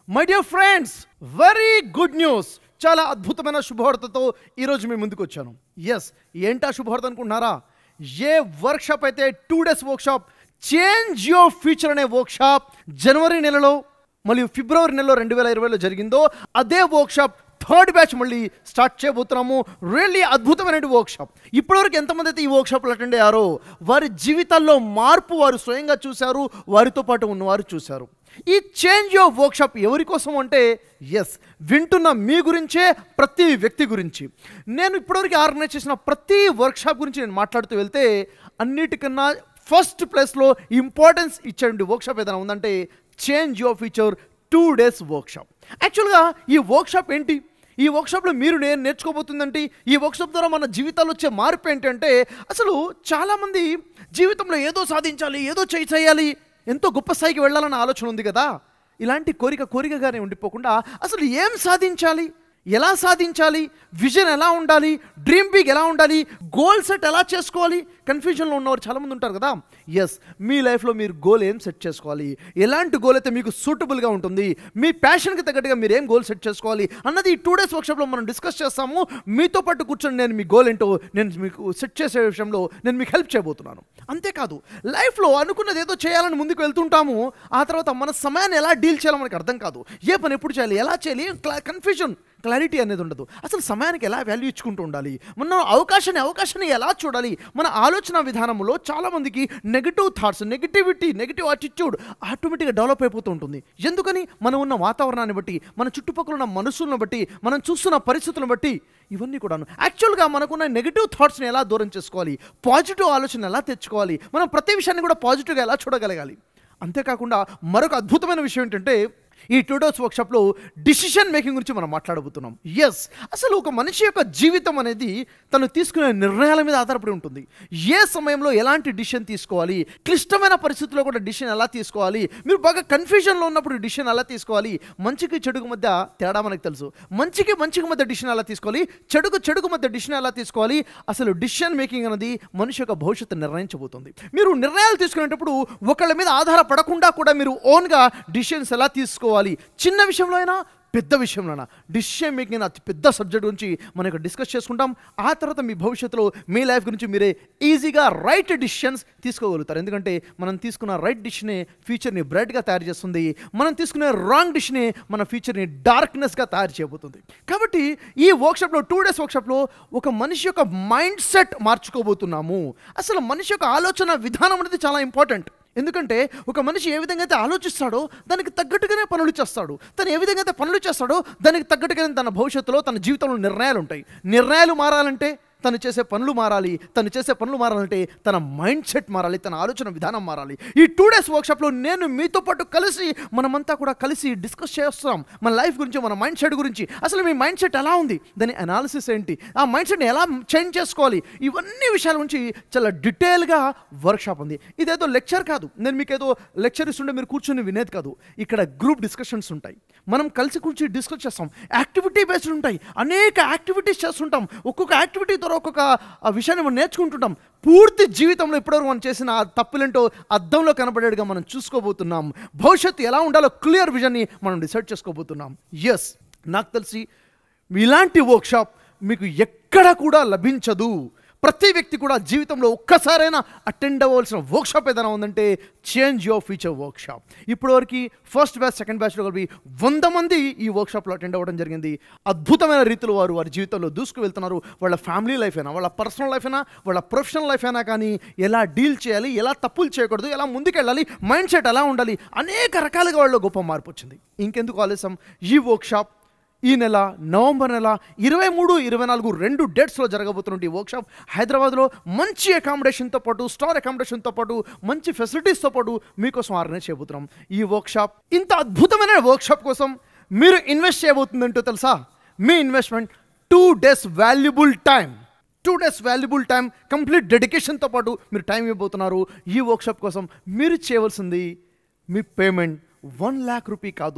my dear friends very good news చాలా అద్భుతమైన శుభవార్తతో ఈరోజు మీ ముందుకు వచ్చాను ఎస్ ఏంటా శుభవార్త అనుకుంటున్నారా ఏ వర్క్షాప్ అయితే two days workshop change your future అనే వర్క్షాప్ జనవరి నెలలో మరియు ఫిబ్రవరి నెలలో రెండు వేల ఇరవైలో జరిగిందో అదే వర్క్షాప్ థర్డ్ బ్యాచ్ మళ్ళీ స్టార్ట్ చేయబోతున్నాము రియల్లీ అద్భుతమైన వర్క్షాప్ ఇప్పటివరకు ఎంతమంది అయితే ఈ వర్క్షాప్లో అటెండ్ అయ్యారో వారి జీవితాల్లో మార్పు వారు స్వయంగా చూశారు వారితో పాటు ఉన్నవారు చూశారు ఈ చేంజ్ యువర్ వర్క్షాప్ ఎవరి కోసం అంటే ఎస్ వింటున్న మీ గురించే ప్రతి వ్యక్తి గురించి నేను ఇప్పటివరకు ఆర్గనైజ్ చేసిన ప్రతి వర్క్షాప్ గురించి నేను మాట్లాడుతూ వెళ్తే అన్నిటికన్నా ఫస్ట్ ప్లేస్లో ఇంపార్టెన్స్ ఇచ్చే వర్క్షాప్ ఏదైనా ఉందంటే change your future two days workshop యాక్చువల్గా ఈ వర్క్షాప్ ఏంటి ఈ వర్క్షాప్లో మీరు నేను నేర్చుకోబోతుందంటే ఈ వర్క్షాప్ ద్వారా మన జీవితాలు వచ్చే మార్పు ఏంటంటే అసలు చాలామంది జీవితంలో ఏదో సాధించాలి ఏదో చేయి చేయాలి ఎంతో గొప్ప స్థాయికి వెళ్ళాలన్న ఆలోచన ఉంది కదా ఇలాంటి కోరిక కోరికగానే ఉండిపోకుండా అసలు ఏం సాధించాలి ఎలా సాధించాలి విజన్ ఎలా ఉండాలి డ్రీమ్ బిగ్ ఎలా ఉండాలి గోల్ సెట్ ఎలా చేసుకోవాలి కన్ఫ్యూజన్లో ఉన్నవారు చాలామంది ఉంటారు కదా ఎస్ మీ లైఫ్లో మీరు గోల్ ఏం సెట్ చేసుకోవాలి ఎలాంటి గోల్ అయితే మీకు సూటబుల్గా ఉంటుంది మీ ప్యాషన్కి తగ్గట్టుగా మీరు ఏం గోల్ సెట్ చేసుకోవాలి అన్నది ఈ టూ డేస్ వర్క్షాప్లో మనం డిస్కస్ చేస్తాము మీతో పాటు కూర్చొని నేను మీ గోల్ ఏంటో నేను మీకు సెట్ చేసే విషయంలో నేను మీకు హెల్ప్ చేయబోతున్నాను అంతేకాదు లైఫ్లో అనుకున్నది ఏదో చేయాలని ముందుకు వెళ్తుంటాము ఆ తర్వాత మన సమయాన్ని ఎలా డీల్ చేయాలో మనకు అర్థం కాదు ఏ పని ఎప్పుడు చేయాలి ఎలా చేయాలి కన్ఫ్యూజన్ క్లారిటీ అనేది ఉండదు అసలు సమయానికి ఎలా వాల్యూ ఇచ్చుకుంటూ ఉండాలి మన అవకాశాన్ని అవకాశాన్ని ఎలా చూడాలి మన ఆలోచన విధానంలో చాలామందికి negative thoughts negativity negative attitude ఆటోమేటిక్గా డెవలప్ అయిపోతూ ఉంటుంది ఎందుకని మనం ఉన్న వాతావరణాన్ని బట్టి మన చుట్టుపక్కల ఉన్న మనుషులను బట్టి మనం చూస్తున్న పరిస్థితులను బట్టి ఇవన్నీ కూడాను యాక్చువల్గా మనకున్న నెగిటివ్ థాట్స్ని ఎలా దూరం చేసుకోవాలి పాజిటివ్ ఆలోచన ఎలా తెచ్చుకోవాలి మనం ప్రతి విషయాన్ని కూడా పాజిటివ్గా ఎలా చూడగలగాలి అంతేకాకుండా మరొక అద్భుతమైన విషయం ఏంటంటే ఈ టూడోస్ వర్క్షాప్లో డిసిషన్ మేకింగ్ గురించి మనం మాట్లాడబోతున్నాం ఎస్ అసలు ఒక మనిషి యొక్క జీవితం అనేది తను తీసుకునే నిర్ణయాల మీద ఆధారపడి ఉంటుంది ఏ సమయంలో ఎలాంటి డిసిషన్ తీసుకోవాలి క్లిష్టమైన పరిస్థితుల్లో కూడా డిసిషన్ ఎలా తీసుకోవాలి మీరు బాగా కన్ఫ్యూజన్లో ఉన్నప్పుడు డిసిషన్ ఎలా తీసుకోవాలి మంచికి చెడుకు మధ్య తేడా మనకు తెలుసు మంచికి మంచికి మధ్య డిసిషన్ ఎలా తీసుకోవాలి చెడుకు చెడుకు మధ్య డిసిషన్ ఎలా తీసుకోవాలి అసలు డిసిషన్ మేకింగ్ అనేది మనిషి యొక్క భవిష్యత్తు నిర్ణయించబోతుంది మీరు నిర్ణయాలు తీసుకునేటప్పుడు ఒకళ్ళ మీద ఆధారపడకుండా కూడా మీరు ఓన్గా డిసిషన్స్ ఎలా తీసుకోవాలి చిన్న విషయంలో అయినా పెద్ద విషయంలోనా డిసిషన్ మేకింగ్ అతి పెద్ద సబ్జెక్ట్ గురించి మనం ఇక్కడ డిస్కస్ చేసుకుంటాం ఆ తర్వాత మీ భవిష్యత్తులో మీ లైఫ్ గురించి మీరే ఈజీగా రైట్ డిసిషన్స్ తీసుకోగలుగుతారు ఎందుకంటే మనం తీసుకున్న రైట్ డిసిషనే ఫ్యూచర్ని బ్రైట్గా తయారు చేస్తుంది మనం తీసుకునే రాంగ్ డిసిషనే మన ఫ్యూచర్ని డార్క్నెస్గా తయారు చేయబోతుంది కాబట్టి ఈ వర్క్షాప్లో టూ డేస్ వర్క్షాప్లో ఒక మనిషి యొక్క మైండ్ సెట్ మార్చుకోబోతున్నాము అసలు మనిషి యొక్క ఆలోచన విధానం అనేది చాలా ఇంపార్టెంట్ ఎందుకంటే ఒక మనిషి ఏ విధంగా అయితే ఆలోచిస్తాడో దానికి తగ్గట్టుగానే పనులు చేస్తాడు తను ఏ విధంగా అయితే పనులు చేస్తాడో దానికి తగ్గట్టుగానే తన భవిష్యత్తులో తన జీవితంలో నిర్ణయాలు ఉంటాయి నిర్ణయాలు మారాలంటే తను చేసే పనులు మారాలి తను చేసే పనులు మారాలంటే తన మైండ్ సెట్ మారాలి తన ఆలోచన విధానం మారాలి ఈ టూ డేస్ వర్క్షాప్లో నేను మీతో పాటు కలిసి మనమంతా కూడా కలిసి డిస్కస్ చేస్తాం మన లైఫ్ గురించి మన మైండ్ సెట్ గురించి అసలు మీ మైండ్ సెట్ ఎలా ఉంది దాని అనాలిసిస్ ఏంటి ఆ మైండ్ సెట్ని ఎలా చేంజ్ చేసుకోవాలి ఇవన్నీ విషయాల గురించి చాలా డీటెయిల్గా వర్క్షాప్ ఉంది ఇదేదో లెక్చర్ కాదు నేను మీకు ఏదో లెక్చర్ ఇస్తుంటే మీరు కూర్చొని వినేది కాదు ఇక్కడ గ్రూప్ డిస్కషన్స్ ఉంటాయి మనం కలిసి కూర్చొని డిస్కస్ చేస్తాం యాక్టివిటీ బేస్డ్ ఉంటాయి అనేక యాక్టివిటీస్ చేస్తుంటాం ఒక్కొక్క యాక్టివిటీ ద్వారా ఒక్కొక్క ఆ విషయాన్ని మనం నేర్చుకుంటుంటాం పూర్తి జీవితంలో ఇప్పటివరకు మనం చేసిన ఆ తప్పులేంటో అద్దంలో కనబడేట్టుగా మనం చూసుకోబోతున్నాం భవిష్యత్తు ఎలా ఉండాలో క్లియర్ విజన్ని మనం డిసైడ్ చేసుకోబోతున్నాం ఎస్ నాకు తెలిసి ఇలాంటి వర్క్షాప్ మీకు ఎక్కడ కూడా లభించదు ప్రతి వ్యక్తి కూడా జీవితంలో ఒక్కసారైనా అటెండ్ అవ్వాల్సిన వర్క్షాప్ ఏదైనా ఉందంటే చేంజ్ యువర్ ఫ్యూచర్ వర్క్షాప్ ఇప్పటివరకు ఫస్ట్ బ్యాచ్ సెకండ్ బ్యాచ్లో కలిపి వంద మంది ఈ వర్క్షాప్లో అటెండ్ అవ్వడం జరిగింది అద్భుతమైన రీతిలో వారు వారి జీవితంలో దూసుకు వెళ్తున్నారు వాళ్ళ ఫ్యామిలీ లైఫ్ అయినా వాళ్ళ పర్సనల్ లైఫ్ అయినా వాళ్ళ ప్రొఫెషనల్ లైఫ్ అయినా కానీ ఎలా డీల్ చేయాలి ఎలా తప్పులు చేయకూడదు ఎలా ముందుకెళ్ళాలి మైండ్ సెట్ ఎలా ఉండాలి అనేక రకాలుగా వాళ్ళలో గొప్ప మార్పు వచ్చింది ఇంకెందుకు ఆలస్యం ఈ వర్క్షాప్ ఈ నెల నవంబర్ నెల ఇరవై మూడు ఇరవై నాలుగు రెండు డేట్స్లో జరగబోతున్న ఈ వర్క్షాప్ హైదరాబాద్లో మంచి అకామిడేషన్తో పాటు స్టార్ అకామిడేషన్తో పాటు మంచి ఫెసిలిటీస్తో పాటు మీకోసం ఆర్గనైజ్ చేయబోతున్నాం ఈ వర్క్షాప్ ఇంత అద్భుతమైన వర్క్షాప్ కోసం మీరు ఇన్వెస్ట్ చేయబోతుందంటో తెలుసా మీ investment two days valuable time two days valuable time complete డెడికేషన్తో పాటు మీరు టైం ఇవ్వబోతున్నారు ఈ వర్క్షాప్ కోసం మీరు చేయవలసింది మీ పేమెంట్ వన్ ల్యాక్ రూపీ కాదు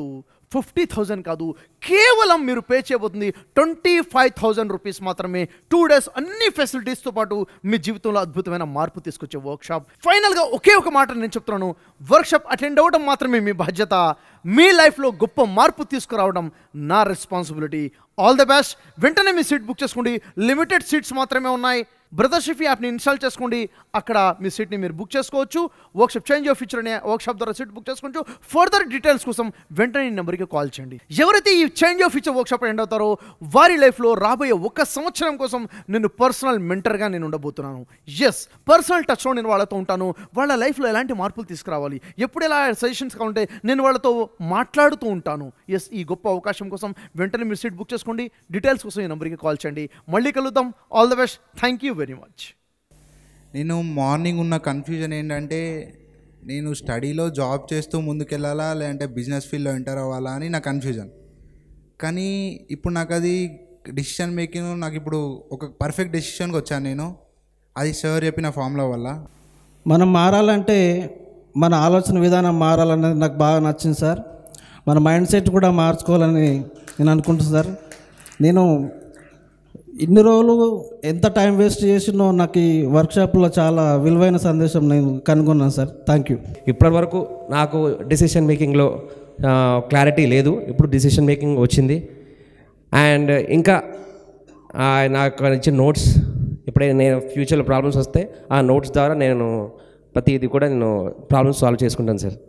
ఫిఫ్టీ థౌజండ్ కాదు కేవలం మీరు పే చేయబోతుంది ట్వంటీ ఫైవ్ థౌజండ్ రూపీస్ మాత్రమే టూ డేస్ అన్ని ఫెసిలిటీస్తో పాటు మీ జీవితంలో అద్భుతమైన మార్పు తీసుకొచ్చే వర్క్షాప్ ఫైనల్గా ఒకే ఒక మాట నేను చెప్తున్నాను వర్క్షాప్ అటెండ్ అవ్వడం మాత్రమే మీ బాధ్యత మీ లైఫ్లో గొప్ప మార్పు తీసుకురావడం నా రెస్పాన్సిబిలిటీ ఆల్ ద బెస్ట్ వెంటనే మీ సీట్ బుక్ చేసుకోండి లిమిటెడ్ సీట్స్ మాత్రమే ఉన్నాయి బ్రదర్ షిఫీ యాప్ని ఇన్స్టాల్ చేసుకోండి అక్కడ మీ సీట్ని మీరు బుక్ చేసుకోవచ్చు వర్క్షాప్ చేంజ్ ఆఫ్ ఫీచర్ అనే వర్క్షాప్ ద్వారా సీట్ బుక్ చేసుకోవచ్చు ఫర్దర్ డీటెయిల్స్ కోసం వెంటనే ఈ నెంబర్కి కాల్ చేయండి ఎవరైతే ఈ change of future workshop end అవుతారో వారి లైఫ్లో రాబోయే ఒక సంవత్సరం కోసం నేను పర్సనల్ మెంటర్గా నేను ఉండబోతున్నాను ఎస్ పర్సనల్ టచ్లో నేను వాళ్ళతో ఉంటాను వాళ్ళ లైఫ్లో ఎలాంటి మార్పులు తీసుకురావాలి ఎప్పుడు ఎలా సజెషన్స్ కావాలంటే నేను వాళ్ళతో మాట్లాడుతూ ఉంటాను ఎస్ ఈ గొప్ప అవకాశం కోసం వెంటనే మీరు సీట్ బుక్ చేసుకోండి డీటెయిల్స్ కోసం ఈ నెంబర్కి కాల్ చేయండి మళ్ళీ కలుద్దాం all the best thank you very much నేను మార్నింగ్ ఉన్న కన్ఫ్యూజన్ ఏంటంటే నేను స్టడీలో జాబ్ చేస్తూ ముందుకెళ్ళాలా లేదంటే బిజినెస్ ఫీల్డ్లో ఎంటర్ అవ్వాలా అని నా కన్ఫ్యూజన్ కానీ ఇప్పుడు నాకు అది డిసిషన్ మేకింగ్ నాకు ఇప్పుడు ఒక పర్ఫెక్ట్ డెసిషన్కి వచ్చాను నేను అది సార్ చెప్పిన ఫార్ములా వల్ల మనం మారాలంటే మన ఆలోచన విధానం మారాలనేది నాకు బాగా నచ్చింది సార్ మన మైండ్ సెట్ కూడా మార్చుకోవాలని నేను అనుకుంటున్నాను సార్ నేను ఇన్ని రోజులు ఎంత టైం వేస్ట్ చేసినో నాకు ఈ వర్క్షాప్లో చాలా విలువైన సందేశం నేను కనుగొన్నాను సార్ థ్యాంక్ యూ ఇప్పటి వరకు నాకు డెసిషన్ మేకింగ్లో క్లారిటీ లేదు ఇప్పుడు డెసిషన్ మేకింగ్ వచ్చింది అండ్ ఇంకా ఆ, నాకు ఇచ్చిన నోట్స్ ఎప్పుడైనా నేను ఫ్యూచర్లో ప్రాబ్లమ్స్ వస్తే ఆ నోట్స్ ద్వారా నేను ప్రతిదీ కూడా నేను ప్రాబ్లమ్స్ సాల్వ్ చేసుకుంటాను సార్